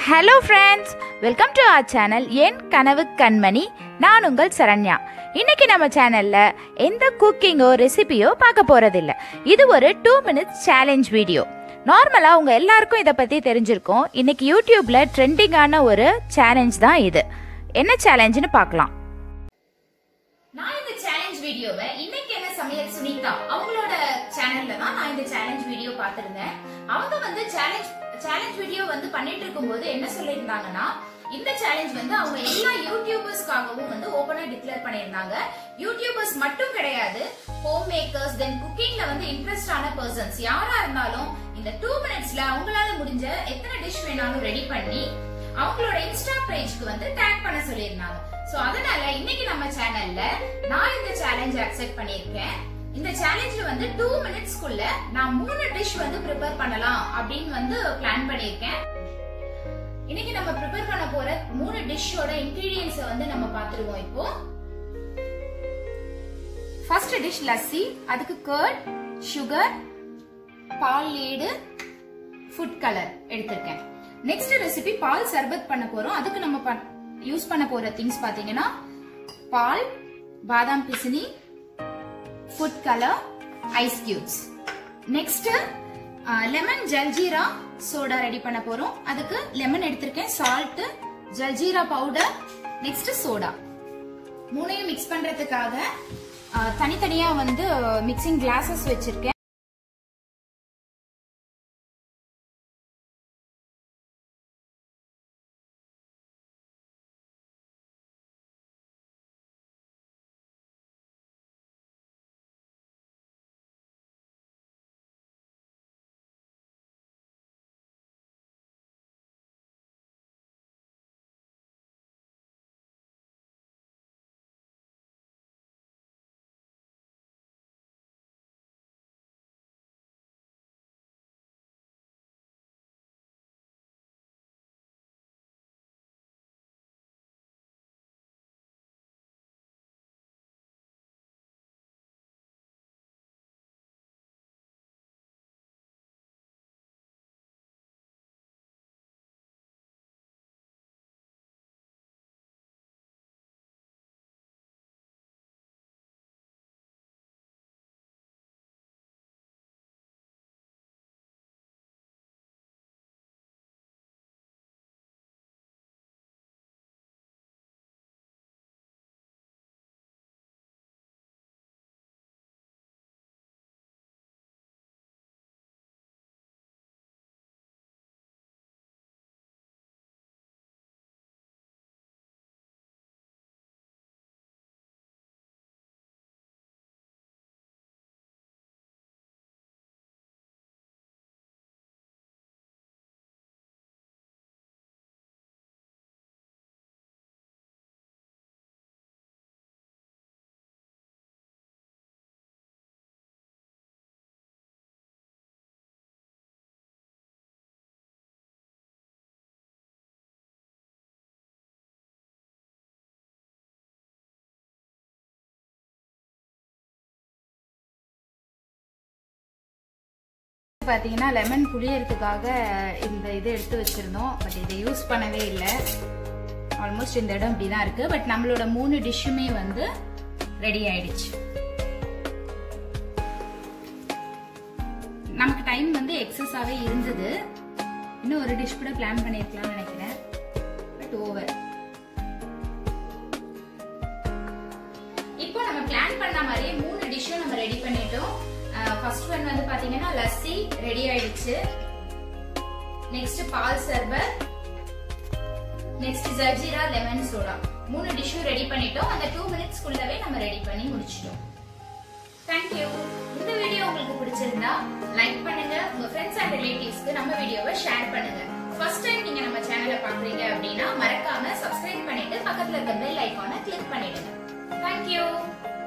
hello friends welcome to our channel என் கனவு கண்மணி நான் உங்கள் சரண்யா இன்னைக்கு நம்ம சேனலில் எந்த குக்கிங்கோ ரெசிபியோ பார்க்க போகிறதில்ல இது ஒரு டூ மினிட்ஸ் சேலஞ்ச் வீடியோ நார்மலாக உங்கள் எல்லாருக்கும் இதை பற்றி தெரிஞ்சிருக்கும் இன்னைக்கு யூடியூப்பில் ட்ரெண்டிங்கான ஒரு சேலஞ்ச் தான் இது என்ன சேலஞ்சுன்னு பார்க்கலாம் நான் இந்த சேலஞ்ச் வீடியோவை இன்னைக்கு என்ன சமையல் சுனிதா அவங்களோட சேனல்ல தான் நான் இந்த சேலஞ்ச் வீடியோ பார்த்திருந்தேன் அவங்க வந்து சேலஞ்ச் சேலஞ்ச் வீடியோ வந்து பண்ணிட்டு இருக்கும்போது என்ன சொல்லியிருந்தாங்கன்னா இந்த சேலஞ்ச் வந்து அவங்க எல்லா யூடியூபர்ஸ்க்காகவும் வந்து ஓபனா டிக்ளேர் பண்ணியிருந்தாங்க யூடியூபர்ஸ் மட்டும் கிடையாது ஹோம் மேக்கர்ஸ் தென் குக்கிங்ல வந்து இன்ட்ரெஸ்டான பர்சன்ஸ் யாரா இருந்தாலும் இந்த டூ மினிட்ஸ்ல அவங்களால முடிஞ்ச எத்தனை டிஷ் வேணாலும் ரெடி பண்ணி அவங்களோட இன்ஸ்டா பேஜ்க்கு வந்து டேக் பண்ண சொல்லியிருந்தாங்க சோ அதனால இன்னைக்கு நம்ம சேனல்ல நான் இந்த சேலஞ்ச் அக்செப்ட் பண்ணியிருக்கேன் இந்த சேலஞ்ச்ல வந்து டூ மினிட்ஸ்க்குள்ள நான் மூணு டிஷ் வந்து ப்ரிப்பேர் பண்ணலாம் அப்படின்னு வந்து பிளான் பண்ணியிருக்கேன் இன்னைக்கு நம்ம ப்ரிப்பேர் பண்ண போற மூணு டிஷ்ஷோட இன்கிரீடியன்ஸ் வந்து நம்ம பார்த்துருவோம் இப்போ ஃபர்ஸ்ட் டிஷ் லஸ்ஸி அதுக்கு கர்ட் சுகர் பால் லீடு ஃபுட் கலர் எடுத்திருக்கேன் நெக்ஸ்ட் ரெசிபி பால் சர்பத் பண்ண போறோம் அதுக்கு நம்ம யூஸ் பண்ண போற திங்ஸ் பாத்தீங்கன்னா பால் பாதாம் பிசினி food colour ice cubes next lemon jaljeera soda ready பண்ண போறோம் அதுக்கு லெமன் எடுத்திருக்கேன் salt jaljeera powder next soda மூணையும் மிக்ஸ் பண்றதுக்காக அஹ், தனித்தனியா வந்து மிக்சிங் கிளாஸஸ் வச்சிருக்கேன் பார்த்தீங்கன்னா லெமன் புளியறதுக்காக இந்த இது எடுத்து வச்சிருந்தோம் பட் இதை யூஸ் பண்ணவே இல்லை ஆல்மோஸ்ட் இந்த இடம் இப்படி தான் இருக்கு பட் நம்மளோட மூணு டிஷ்ஷுமே வந்து ரெடி ஆயிடுச்சு நமக்கு டைம் வந்து எக்ஸஸாகவே இருந்தது இன்னும் ஒரு டிஷ் கூட பிளான் பண்ணியிருக்கலாம்னு நினைக்கிறேன் பட் ஓவர் இப்போ நம்ம பிளான் பண்ண மாதிரியே மூணு டிஷ்ஷும் நம்ம ரெடி பண்ணிட்டோம் ஃபர்ஸ்ட் ஒன் வந்து பாத்தீங்கன்னா லஸ்ஸி ரெடி ஆயிடுச்சு நெக்ஸ்ட் பால் சர்பத் நெக்ஸ்ட் ஜல்ஜீரா லெமன் சோடா மூணு டிஷ்ஷும் ரெடி பண்ணிட்டோம் அந்த டூ மினிட்ஸ்க்குள்ளவே நம்ம ரெடி பண்ணி முடிச்சிட்டோம் தேங்க்யூ இந்த வீடியோ உங்களுக்கு பிடிச்சிருந்தா லைக் பண்ணுங்க உங்க ஃப்ரெண்ட்ஸ் அண்ட் ரிலேட்டிவ்ஸ்க்கு நம்ம வீடியோவை ஷேர் பண்ணுங்க ஃபர்ஸ்ட் டைம் நீங்க நம்ம சேனலை பாக்குறீங்க அப்படின்னா மறக்காம சப்ஸ்கிரைப் பண்ணிட்டு பக்கத்துல இருக்க பெல் ஐகானை கிளிக் பண்ணிடுங்க தேங்க்யூ